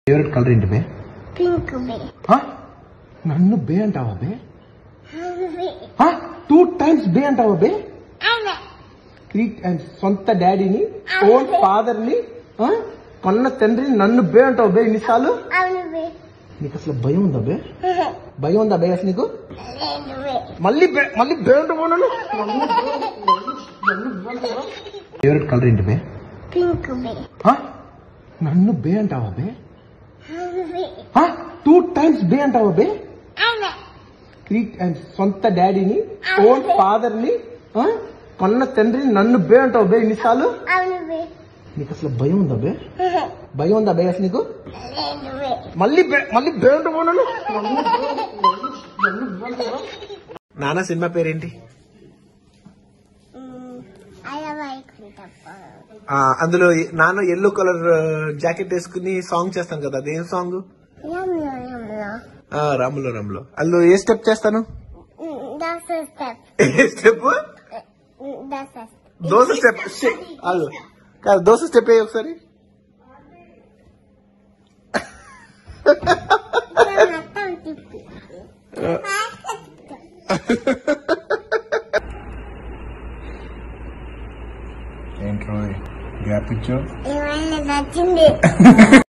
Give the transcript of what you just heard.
Favourite colour ఏంటి బే pink బే ఆ? నన్ను బే అంటావా బే బే టూ టైమ్స్ బే అంటావా బే అదే త్రీ టైమ్స్ సొంత డాడీని ఓన్ ఫాదర్ ని ఆ? కన్న తండ్రిని నన్ను బే అంటావు బే ఇన్నిసార్లు అవును బే నీకు అసలు భయం ఉందా బే భయం ఉందా బే అసలు నీకు లేదు బే మళ్ళీ బే మళ్ళీ బే అంటావు నన్ను ఫేవరెట్ కలర్ ఏంటి బే పింక్ బే ఆ? నన్ను బే అంటావా బే బే టూ టైమ్స్ బే అంటావా బే అదే త్రీ టైమ్స్ సొంత డాడీని ఓన్ ఫాదర్ ని ఆ? కన్న తండ్రిని నన్ను బే అంటావు బే ఇన్నిసార్లు అవును బే నీకు అసలు భయం ఉందా బే భయం ఉందా బే అసలు నీకు లేదు బే మళ్ళీ బే మళ్ళీ బే అంటావు నన్ను నాన్న సినిమా పేరేంటి అలా వైకుంఠప్ప ఆ, అందులో నాన్న ఎల్లో కలర్ జాకెట్ వేసుకుని సాంగ్ చేస్తాను కదా అదేం సాంగ్ యమ్లో యమ్లో రాములో రాములో అందులో ఏ స్టెప్ చేస్తాను దస్ స్టెప్ ఏ స్టెప్ దస్ దోశ స్టెప్ అది కాదు దోశ స్టెప్ వేయి ఒకసారి మొత్తం తిప్పి ఏంట్రో గ్యాప్ ఇచ్చావు ఏమైనా నచ్చింది